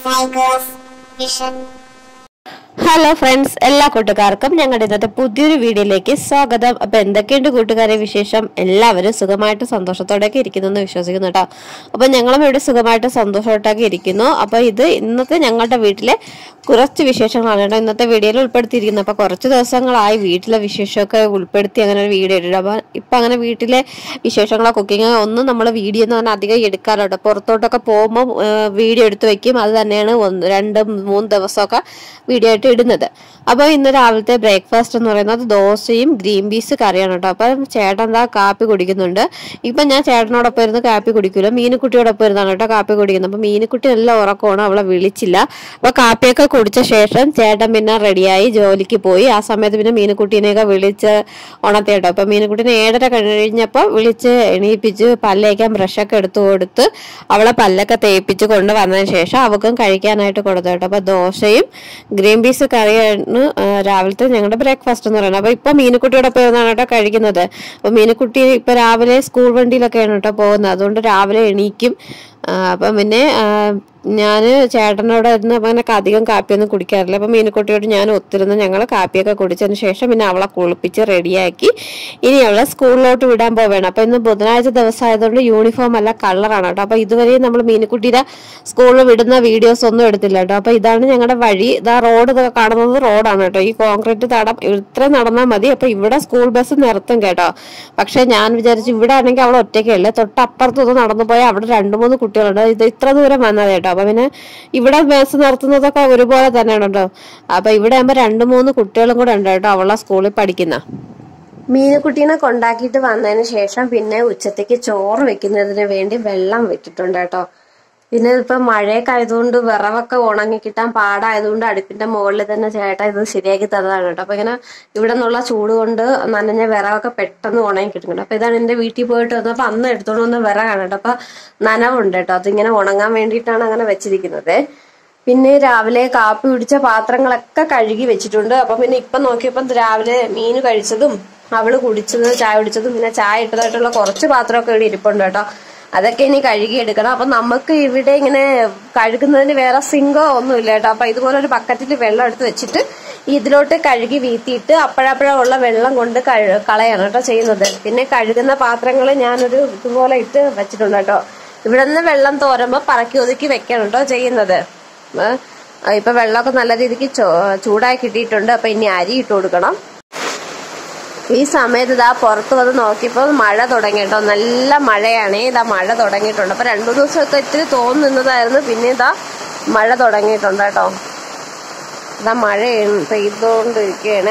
Tigers Vision. Hello friends എല്ലാ കൂട്ടുകാർക്കും ഞങ്ങളുടെ ഇന്നത്തെ പുതിയൊരു വീഡിയോയിലേക്ക് സ്വാഗതം അപ്പൊ എന്തൊക്കെയുണ്ട് കൂട്ടുകാരെ വിശേഷം എല്ലാവരും സുഖമായിട്ട് സന്തോഷത്തോടെയൊക്കെ ഇരിക്കുന്നു എന്ന് വിശ്വസിക്കുന്നു കേട്ടോ അപ്പൊ ഞങ്ങളും ഇവിടെ സുഖമായിട്ട് സന്തോഷമായിട്ടൊക്കെ ഇരിക്കുന്നു അപ്പൊ ഇത് ഇന്നത്തെ ഞങ്ങളുടെ വീട്ടിലെ കുറച്ച് വിശേഷങ്ങളാണ് കേട്ടോ ഇന്നത്തെ വീഡിയോയിൽ ഉൾപ്പെടുത്തിയിരിക്കുന്നത് അപ്പൊ കുറച്ച് ദിവസങ്ങളായി വീട്ടിലെ വിശേഷമൊക്കെ ഉൾപ്പെടുത്തി അങ്ങനെ ഒരു വീഡിയോ ഇട്ടിട്ട് അപ്പൊ ഇപ്പൊ അങ്ങനെ വീട്ടിലെ വിശേഷങ്ങളോ കുക്കിങ്ങോ ഒന്നും നമ്മൾ വീഡിയോ ഒന്നും അങ്ങനെ അധികം എടുക്കാറുണ്ട് പുറത്തോട്ടൊക്കെ പോകുമ്പോൾ വീഡിയോ എടുത്ത് വെക്കും അത് തന്നെയാണ് ഒന്ന് രണ്ട് മൂന്ന് ദിവസമൊക്കെ വീഡിയോ ആയിട്ട് ഇടുന്നത് അപ്പോൾ ഇന്ന് രാവിലത്തെ ബ്രേക്ക്ഫാസ്റ്റ് എന്ന് പറയുന്നത് ദോശയും ഗ്രീൻ പീസ് കറിയാണ് കേട്ടോ അപ്പം ചേട്ടൻ എന്താ കാപ്പി കുടിക്കുന്നുണ്ട് ഇപ്പം ഞാൻ ചേട്ടനോടൊപ്പം ഇരുന്ന് കാപ്പി കുടിക്കൂല മീനുക്കുട്ടിയോടൊപ്പം ഇരുന്നാണ് കേട്ടോ കാപ്പി കുടിക്കുന്നത് അപ്പം മീനുക്കുട്ടി നല്ല ഉറക്കമാണ് അവളെ വിളിച്ചില്ല അപ്പോൾ കാപ്പിയൊക്കെ കുടിച്ച ശേഷം ചേട്ടൻ പിന്നെ റെഡിയായി ജോലിക്ക് പോയി ആ സമയത്ത് പിന്നെ മീനുക്കുട്ടീനെയൊക്കെ വിളിച്ച് ഉണർത്തി കേട്ടോ അപ്പം മീനുക്കുട്ടീനെ ഏഴര കഴിഞ്ഞപ്പോൾ വിളിച്ച് എണീപ്പിച്ച് പല്ലേക്കാൻ ബ്രഷൊക്കെ എടുത്തു കൊടുത്ത് അവളെ പല്ലൊക്കെ തേപ്പിച്ച് കൊണ്ട് വന്നതിന് ശേഷം അവൾക്കും കഴിക്കാനായിട്ട് കൊടുത്തു കേട്ടോ അപ്പോൾ ദോശയും ഗ്രീൻ പീസ് കറിയാണ് ആ, രാവിലത്തെ ഞങ്ങളുടെ ബ്രേക്ക്ഫാസ്റ്റ് എന്ന് പറയുന്നത് അപ്പോൾ ഇപ്പൊ മീനുക്കുട്ടിയോടൊപ്പം ഇരുന്നാണ് കേട്ടോ കഴിക്കുന്നത് അപ്പോൾ മീനുക്കുട്ടി ഇപ്പൊ രാവിലെ സ്കൂൾ വണ്ടിയിലൊക്കെയാണ് കേട്ടോ പോകുന്നത് അതുകൊണ്ട് രാവിലെ എണീക്കും ആ, അപ്പം പിന്നെ ഞാൻ ചേട്ടനോട് ഇരുന്ന് അങ്ങനെ അധികം കാപ്പിയൊന്നും കുടിക്കാറില്ല അപ്പം മീനുക്കുട്ടിയോട് ഞാൻ ഒത്തിരുന്ന് ഞങ്ങൾ കാപ്പിയൊക്കെ കുടിച്ചതിന് ശേഷം പിന്നെ അവളെ കുളിപ്പിച്ച് റെഡിയാക്കി ഇനി അവളെ സ്കൂളിലോട്ട് വിടാൻ പോവുകയാണ് അപ്പം ഇന്ന് ബുധനാഴ്ച ദിവസം ആയതുകൊണ്ട് യൂണിഫോം അല്ല കളറാണ് കേട്ടോ അപ്പം ഇതുവരെ നമ്മൾ മീനുക്കുട്ടിയുടെ സ്കൂളിൽ വിടുന്ന വീഡിയോസ് ഒന്നും എടുത്തില്ല കേട്ടോ അപ്പം ഇതാണ് ഞങ്ങളുടെ വഴി ഇതാ റോഡ് ഇതൊക്കെ കാണുന്നത് റോഡാണ് കേട്ടോ ഈ കോൺക്രീറ്റ് തടം ഇത്ര നടന്നാൽ മതി അപ്പം ഇവിടെ സ്കൂൾ ബസ് നിർത്തും കേട്ടോ പക്ഷെ ഞാൻ വിചാരിച്ചു ഇവിടെ ആണെങ്കിൽ അവൾ ഒറ്റയ്ക്കല്ലേ തൊട്ടപ്പുറത്തൊന്ന് നടന്നു പോയാൽ അവിടെ രണ്ട് മൂന്ന് കുട്ടികളുണ്ട് ഇത് ഇത്ര ദൂരം വന്നത് കേട്ടോ അപ്പൊ പിന്നെ ഇവിടെ ബസ് നിർത്തുന്നതൊക്കെ ഒരുപോലെ തന്നെയാണ് കേട്ടോ അപ്പൊ ഇവിടെ ആകുമ്പോ രണ്ട് മൂന്ന് കുട്ടികളും കൂടെ ഉണ്ട് കേട്ടോ അവളെ സ്കൂളിൽ പഠിക്കുന്ന മീനുകുട്ടീനെ കൊണ്ടാക്കിയിട്ട് വന്നതിന് ശേഷം പിന്നെ ഉച്ചത്തേക്ക് ചോറ് വെക്കുന്നതിന് വേണ്ടി വെള്ളം വെച്ചിട്ടുണ്ട് കേട്ടോ പിന്നെ ഇപ്പൊ മഴയൊക്കെ ആയതുകൊണ്ട് വിറവൊക്കെ ഉണങ്ങി കിട്ടാൻ പാടായതുകൊണ്ട് അടുപ്പിന്റെ മുകളിൽ തന്നെ ചേട്ടാ ഇത് ശരിയാക്കി തന്നതാണ് കേട്ടോ അപ്പൊ ഇങ്ങനെ ഇവിടെ നിന്നുള്ള ചൂട് കൊണ്ട് നനഞ്ഞ വിറവൊക്കെ പെട്ടെന്ന് ഉണങ്ങി കിട്ടുന്നുണ്ട് അപ്പൊ ഇതാണ് എന്റെ വീട്ടിൽ പോയിട്ട് വന്നപ്പോ അന്ന് എടുത്തോണ്ട് വന്ന വിറകാണ് കേട്ടോ അപ്പൊ നനവുണ്ട് കേട്ടോ അതിങ്ങനെ ഉണങ്ങാൻ വേണ്ടിയിട്ടാണ് അങ്ങനെ വെച്ചിരിക്കുന്നത് പിന്നെ രാവിലെ കാപ്പി കുടിച്ച പാത്രങ്ങളൊക്കെ കഴുകി വെച്ചിട്ടുണ്ട് അപ്പൊ പിന്നെ ഇപ്പൊ നോക്കിയപ്പോ രാവിലെ മീൻ കഴിച്ചതും അവള് കുടിച്ചത് ചായ കുടിച്ചതും പിന്നെ ചായ ഇട്ടതായിട്ടുള്ള കുറച്ച് പാത്രമൊക്കെ ഇവിടെ ഇരിപ്പുണ്ട് കേട്ടോ അതൊക്കെ ഇനി കഴുകി എടുക്കണം അപ്പൊ നമുക്ക് ഇവിടെ ഇങ്ങനെ കഴുകുന്നതിന് വേറെ സിങ്കോ ഒന്നുമില്ല കേട്ടോ അപ്പൊ ഇതുപോലെ ഒരു ബക്കറ്റിൽ വെള്ളം എടുത്ത് വെച്ചിട്ട് ഇതിലോട്ട് കഴുകി വീത്തിയിട്ട് അപ്പോഴപ്പോഴ ഉള്ള വെള്ളം കൊണ്ട് കഴു കളയാണ് കേട്ടോ ചെയ്യുന്നത് പിന്നെ കഴുകുന്ന പാത്രങ്ങൾ ഞാനൊരു ഇതുപോലെ ഇട്ട് വെച്ചിട്ടുണ്ട് കേട്ടോ ഇവിടെ നിന്ന് വെള്ളം തോരുമ്പോ പറക്കി ഒതുക്കി വെക്കണം കേട്ടോ ചെയ്യുന്നത് ഏ, ഇപ്പൊ വെള്ളമൊക്കെ നല്ല രീതിക്ക് ചോ- ചൂടായി കിട്ടിയിട്ടുണ്ട് അപ്പൊ ഇനി അരി ഇട്ട് കൊടുക്കണം ഈ സമയത്ത് ഇതാ പുറത്ത് വന്ന് നോക്കിയപ്പോൾ മഴ തുടങ്ങി കേട്ടോ നല്ല മഴയാണ് ഇതാ മഴ തുടങ്ങിയിട്ടുണ്ട് അപ്പൊ രണ്ടു ദിവസമൊക്കെ ഇത്തിരി തോന്നുന്നതായിരുന്നു പിന്നെ ഇതാ മഴ തുടങ്ങിയിട്ടുണ്ട് കേട്ടോ ഇതാ മഴ പെയ്തുകൊണ്ടിരിക്കുകയാണ്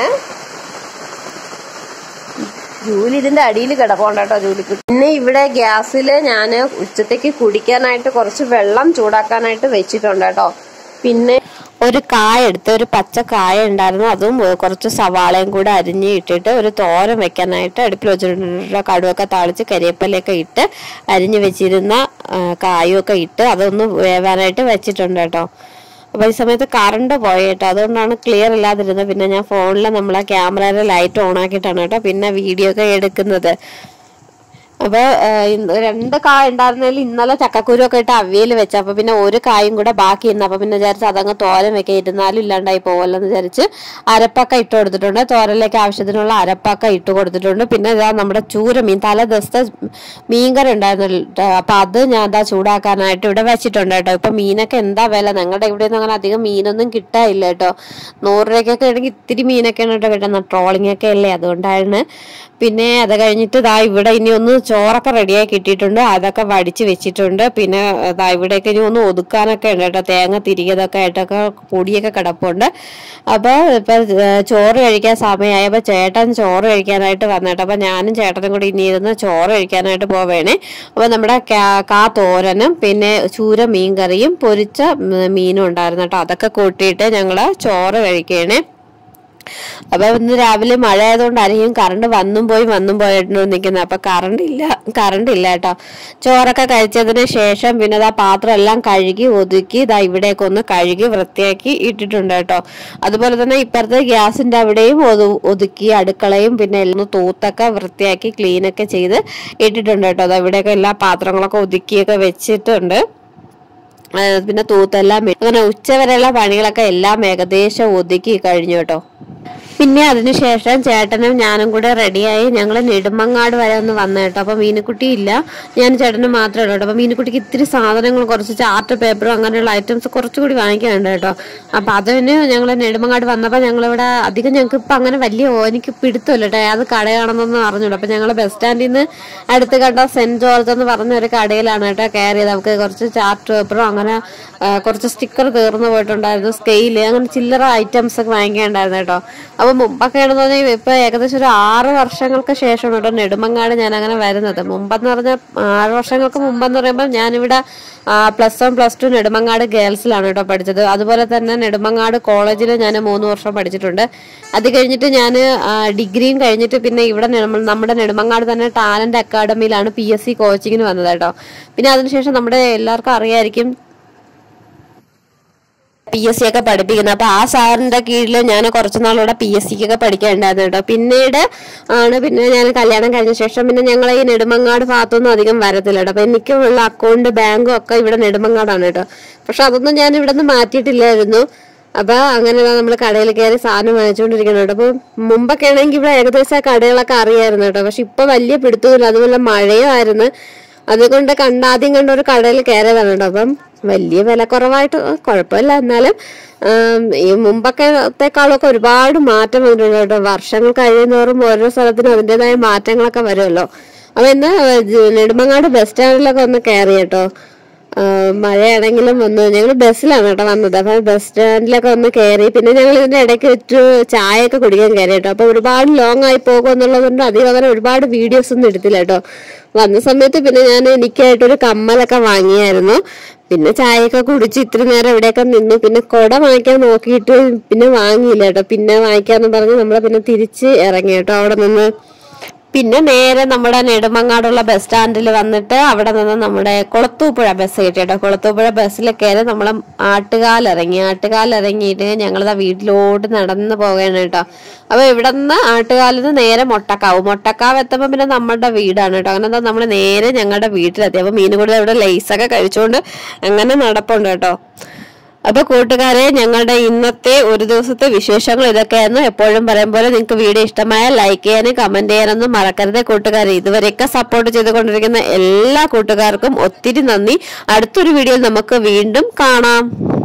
ജൂലി ഇതിന്റെ അടിയിൽ കിടപ്പുണ്ട് കേട്ടോ ജൂലിക്ക് പിന്നെ ഇവിടെ ഗ്യാസിൽ ഞാൻ ഉച്ചത്തേക്ക് കുടിക്കാനായിട്ട് കുറച്ച് വെള്ളം ചൂടാക്കാനായിട്ട് വെച്ചിട്ടുണ്ട് കേട്ടോ പിന്നെ ഒരു കായ എടുത്ത് ഒരു പച്ച കായ ഉണ്ടായിരുന്നു അതും ഏ, കുറച്ച് സവാളയും കൂടെ അരിഞ്ഞ് ഇട്ടിട്ട് ഒരു തോരൻ വെക്കാനായിട്ട് അടുപ്പിൽ വെച്ചിട്ടുണ്ട് കടുവൊക്കെ താളിച്ച് കരിയേപ്പലയൊക്കെ ഇട്ട് അരിഞ്ഞ് വെച്ചിരുന്ന ആ, കായുമൊക്കെ ഇട്ട് അതൊന്ന് വേവാനായിട്ട് വെച്ചിട്ടുണ്ട് കേട്ടോ അപ്പൊ ഈ സമയത്ത് കറണ്ട് പോയി കേട്ടോ അതുകൊണ്ടാണ് ക്ലിയർ ഇല്ലാതിരുന്നത് പിന്നെ ഞാൻ ഫോണിൽ നമ്മളെ ക്യാമറയുടെ ലൈറ്റ് ഓൺ ആക്കിയിട്ടാണ് കേട്ടോ പിന്നെ വീഡിയോ ഒക്കെ എടുക്കുന്നത് അപ്പൊ ആ, ഇന്ന് രണ്ട് കായ ഉണ്ടായിരുന്നതിൽ ഇന്നലെ ചക്കക്കുരു ഒക്കെ ഇട്ട് അവിയൽ വെച്ച അപ്പൊ പിന്നെ ഒരു കായും കൂടെ ബാക്കി ഇരുന്നു അപ്പൊ പിന്നെ വിചാരിച്ചു അതങ്ങ് തോരൻ വെക്കാൻ ഇരുന്നാലും ഇല്ലാണ്ടായി പോവല്ലോ എന്ന് വിചാരിച്ച് അരപ്പൊക്കെ ഇട്ട് കൊടുത്തിട്ടുണ്ട് തോരനിലേക്ക് ആവശ്യത്തിനുള്ള അരപ്പൊക്കെ ഇട്ട് കൊടുത്തിട്ടുണ്ട് പിന്നെ ഇതാ നമ്മുടെ ചൂര മീൻ തല ദിവസത്തെ മീൻകറി ഉണ്ടായിരുന്നു ട്ടോ. അപ്പൊ അത് ഞാൻ എന്താ ചൂടാക്കാനായിട്ട് ഇവിടെ വെച്ചിട്ടുണ്ട് കേട്ടോ ഇപ്പൊ മീനൊക്കെ എന്താ വില ഞങ്ങളുടെ ഇവിടെ ഒന്നും അങ്ങനെ അധികം മീനൊന്നും കിട്ടാനില്ല കേട്ടോ നൂറ് രൂപയ്ക്കൊക്കെ ആണെങ്കിൽ ഇത്തിരി മീനൊക്കെയാണ് കേട്ടോ കിട്ടുന്നത് ട്രോളിംഗ് ഒക്കെ അല്ലേ അതുകൊണ്ടാണ് പിന്നെ അത് കഴിഞ്ഞിട്ട് ഇതാ ഇവിടെ ഇനി ഒന്ന് ചോറൊക്കെ റെഡിയായി കിട്ടിയിട്ടുണ്ട് അതൊക്കെ വടിച്ച് വെച്ചിട്ടുണ്ട് പിന്നെ ഇതാ ഇവിടെയൊക്കെ ഇനി ഒന്ന് ഒതുക്കാനൊക്കെ ഉണ്ട് കേട്ടോ തേങ്ങ തിരികതൊക്കെ ആയിട്ടൊക്കെ പൊടിയൊക്കെ കിടപ്പുണ്ട് അപ്പൊ ഇപ്പൊ ഏഹ് ചോറ് കഴിക്കാൻ സമയമായി അപ്പൊ ചേട്ടൻ ചോറ് കഴിക്കാനായിട്ട് വന്നിട്ട് അപ്പൊ ഞാനും ചേട്ടനും കൂടി ഇനി ഇരുന്ന് ചോറ് കഴിക്കാനായിട്ട് പോവേണേ അപ്പൊ നമ്മുടെ കാ- കാ തോരനും പിന്നെ ചൂര മീൻ കറിയും പൊരിച്ച ഉം, മീനും ഉണ്ടായിരുന്നു കേട്ടോ അതൊക്കെ കൂട്ടിയിട്ട് ഞങ്ങള് ചോറ് കഴിക്കണേ അപ്പൊ ഇന്ന് രാവിലെ മഴ ആയതുകൊണ്ടായിരിക്കും കറണ്ട് വന്നും പോയി വന്നും പോയിട്ട് നിൽക്കുന്നത് അപ്പൊ കറണ്ട് ഇല്ല കറണ്ട് ഇല്ല കേട്ടോ ചോറൊക്കെ കഴിച്ചതിന് ശേഷം പിന്നെ ഇതാ പാത്രം എല്ലാം കഴുകി ഒതുക്കി ഇതാ ഇവിടേക്ക് ഒന്ന് കഴുകി വൃത്തിയാക്കി ഇട്ടിട്ടുണ്ട് കേട്ടോ അതുപോലെ തന്നെ ഇപ്പുറത്തെ ഗ്യാസിന്റെ അവിടെയും ഒതു- ഒതുക്കി അടുക്കളയും പിന്നെ എല്ലാം തൂത്തൊക്കെ വൃത്തിയാക്കി ക്ലീനൊക്കെ ചെയ്ത് ഇട്ടിട്ടുണ്ട് കേട്ടോ അതാ ഇവിടെയൊക്കെ എല്ലാ പാത്രങ്ങളൊക്കെ ഒതുക്കിയൊക്കെ വെച്ചിട്ടുണ്ട് ആ, പിന്നെ തൂത്തെല്ലാം ഇട്ട് അങ്ങനെ ഉച്ചവരെയുള്ള പണികളൊക്കെ എല്ലാം ഏകദേശം ഒതുക്കി കഴിഞ്ഞു കേട്ടോ പിന്നെ അതിനുശേഷം ചേട്ടനും ഞാനും കൂടെ റെഡിയായി ഞങ്ങൾ നെടുമങ്ങാട് വരെ ഒന്ന് വന്നു കേട്ടോ അപ്പൊ മീനുക്കുട്ടി ഇല്ല ഞാൻ ചേട്ടനും മാത്രമേ ഉള്ളൂ കേട്ടോ അപ്പൊ മീനുക്കുട്ടിക്ക് ഇത്തിരി സാധനങ്ങൾ കുറച്ച് ചാർട്ട് പേപ്പറും അങ്ങനെയുള്ള ഐറ്റംസ് കുറച്ചുകൂടി വാങ്ങിക്കാനുണ്ട് കേട്ടോ അപ്പൊ അതിന് ഞങ്ങൾ നെടുമങ്ങാട് വന്നപ്പോൾ ഞങ്ങളിവിടെ അധികം ഞങ്ങൾക്ക് ഇപ്പൊ അങ്ങനെ വലിയ ഓ- എനിക്ക് പിടുത്തമില്ല കേട്ടോ ഏത് കടയാണെന്നൊന്നും അറിഞ്ഞൂടാ അപ്പൊ ഞങ്ങൾ ബസ് സ്റ്റാൻഡിൽ നിന്ന് അടുത്ത് കണ്ട സെന്റ് ജോർജ് എന്ന് പറഞ്ഞ ഒരു കടയിലാണ് കേട്ടോ കയറിയത് നമുക്ക് കുറച്ച് ചാർട്ട് പേപ്പറും അങ്ങനെ ആ, കുറച്ച് സ്റ്റിക്കർ തീർന്നു പോയിട്ടുണ്ടായിരുന്നു സ്കെയില് അങ്ങനെ ചില്ലറ ഐറ്റംസ് ഒക്കെ വാങ്ങിക്കാനുണ്ടായിരുന്നു കേട്ടോ അപ്പൊ മുമ്പൊക്കെ ആണെന്ന് പറഞ്ഞാൽ ഇപ്പൊ ഏകദേശം ഒരു ആറ് വർഷങ്ങൾക്ക് ശേഷമാണ് കേട്ടോ നെടുമങ്ങാട് ഞാൻ അങ്ങനെ വരുന്നത് മുമ്പെന്ന് പറഞ്ഞാൽ ആറ് വർഷങ്ങൾക്ക് മുമ്പെന്ന് പറയുമ്പോൾ ഞാനിവിടെ plus one plus two Nedumangad ഗേൾസിലാണ് കേട്ടോ പഠിച്ചത് അതുപോലെ തന്നെ നെടുമങ്ങാട് കോളേജിൽ ഞാൻ മൂന്ന് വർഷം പഠിച്ചിട്ടുണ്ട് അത് കഴിഞ്ഞിട്ട് ഞാൻ ഡിഗ്രിയും കഴിഞ്ഞിട്ട് പിന്നെ ഇവിടെ നെടുമ- നമ്മുടെ നെടുമങ്ങാട് തന്നെ ടാലന്റ് അക്കാഡമിയിലാണ് പി എസ് സി കോച്ചിങ്ങിന് വന്നത് കേട്ടോ പിന്നെ അതിനുശേഷം നമ്മുടെ എല്ലാവർക്കും അറിയായിരിക്കും പി എസ് സി ഒക്കെ പഠിപ്പിക്കുന്നത് അപ്പൊ ആ സാറിന്റെ കീഴിൽ ഞാൻ കുറച്ച് നാളൂടെ പി എസ് സിക്കൊക്കെ പഠിക്കാനുണ്ടായിരുന്നു കേട്ടോ പിന്നീട് ആണ് പിന്നെ ഞാൻ കല്യാണം കഴിഞ്ഞ ശേഷം പിന്നെ ഞങ്ങൾ ഈ നെടുമങ്ങാട് ഭാഗത്തൊന്നും അധികം വരത്തില്ല കേട്ടോ അപ്പൊ എനിക്കുള്ള അക്കൗണ്ട് ബാങ്കും ഒക്കെ ഇവിടെ നെടുമങ്ങാടാണ് കേട്ടോ പക്ഷെ അതൊന്നും ഞാൻ ഇവിടെ നിന്ന് മാറ്റിയിട്ടില്ലായിരുന്നു അപ്പൊ അങ്ങനെ നമ്മൾ കടയിൽ കയറി സാധനം വാങ്ങിച്ചുകൊണ്ടിരിക്കണം കേട്ടോ അപ്പൊ മുമ്പൊക്കെ ആണെങ്കിൽ ഇവിടെ ഏകദേശം ആ കടകളൊക്കെ അറിയായിരുന്നു കേട്ടോ പക്ഷെ ഇപ്പൊ വലിയ പിടുത്തമില്ല അതുപോലെ മഴയും ആയിരുന്നു അതുകൊണ്ട് കണ്ട ആദ്യം കണ്ട ഒരു കടയിൽ കയറിയതാണ് കേട്ടോ അപ്പം വലിയ വില കുറവായിട്ട് കുഴപ്പമില്ല എന്നാലും ആം, ഈ മുമ്പൊക്കെത്തേക്കാളൊക്കെ ഒരുപാട് മാറ്റം വന്നിട്ടുണ്ട് കേട്ടോ വർഷങ്ങൾ കഴിയുന്നതോറും ഓരോ സ്ഥലത്തിനും അതിൻ്റെതായ മാറ്റങ്ങളൊക്കെ വരുമല്ലോ അപ്പൊ ഇന്ന് നെടുമങ്ങാട് ബസ് സ്റ്റാൻഡിലൊക്കെ ഒന്ന് കയറി കേട്ടോ ആ, മഴയാണെങ്കിലും വന്ന് ഞങ്ങൾ ബസ്സിലാണ് കേട്ടോ വന്നത് അപ്പൊ ബസ് സ്റ്റാൻഡിലൊക്കെ ഒന്ന് കയറി പിന്നെ ഞങ്ങൾ ഇതിന്റെ ഇടയ്ക്ക് ഒരു ചായയൊക്കെ കുടിക്കാൻ കയറി കേട്ടോ അപ്പൊ ഒരുപാട് ലോങ് ആയി പോകും എന്നുള്ളതുകൊണ്ട് അധികം അങ്ങനെ ഒരുപാട് വീഡിയോസ് ഒന്നും എടുത്തില്ല കേട്ടോ വന്ന സമയത്ത് പിന്നെ ഞാൻ എനിക്കായിട്ടൊരു കമ്മലൊക്കെ വാങ്ങിയായിരുന്നു പിന്നെ ചായയൊക്കെ കുടിച്ച് ഇത്തിരി നേരം ഇവിടെയൊക്കെ നിന്നു പിന്നെ കുട വാങ്ങിക്കാൻ നോക്കിയിട്ട് പിന്നെ വാങ്ങിയില്ല കേട്ടോ പിന്നെ വാങ്ങിക്കാന്ന് പറഞ്ഞ് നമ്മൾ പിന്നെ തിരിച്ച് ഇറങ്ങി കേട്ടോ അവിടെ നിന്ന് പിന്നെ നേരെ നമ്മുടെ നെടുമങ്ങാടുള്ള ബസ് സ്റ്റാൻഡിൽ വന്നിട്ട് അവിടെ നിന്ന് നമ്മുടെ കുളത്തൂപ്പുഴ ബസ് കിട്ടി കേട്ടോ കുളത്തൂപ്പുഴ ബസ്സിൽ കയറി നമ്മൾ ആട്ടുകാലിറങ്ങി ആട്ടുകാലിറങ്ങിയിട്ട് ഞങ്ങളിതാ വീട്ടിലോട്ട് നടന്ന് പോവുകയാണ് കേട്ടോ അപ്പൊ ഇവിടെ നിന്ന് ആട്ടുകാലിൽ നിന്ന് നേരെ മൊട്ടക്കാവ് മൊട്ടക്കാവ് എത്തുമ്പോൾ പിന്നെ നമ്മുടെ വീടാണ് കേട്ടോ അങ്ങനെ എന്താ നമ്മൾ നേരെ ഞങ്ങളുടെ വീട്ടിലെത്തി അപ്പൊ മീനുകൂടി ഇവിടെ ലൈസൊക്കെ കഴിച്ചുകൊണ്ട് അങ്ങനെ നടപ്പുണ്ട് കേട്ടോ അപ്പൊ കൂട്ടുകാരെ ഞങ്ങളുടെ ഇന്നത്തെ ഒരു ദിവസത്തെ വിശേഷങ്ങൾ ഇതൊക്കെയായിരുന്നു എപ്പോഴും പറയും പോലെ നിങ്ങൾക്ക് വീഡിയോ ഇഷ്ടമായ ലൈക്ക് ചെയ്യാനും കമന്റ് ചെയ്യാനൊന്നും മറക്കരുത് കൂട്ടുകാരെ ഇതുവരെയൊക്കെ സപ്പോർട്ട് ചെയ്തുകൊണ്ടിരിക്കുന്ന എല്ലാ കൂട്ടുകാർക്കും ഒത്തിരി നന്ദി അടുത്തൊരു വീഡിയോയിൽ നമുക്ക് വീണ്ടും കാണാം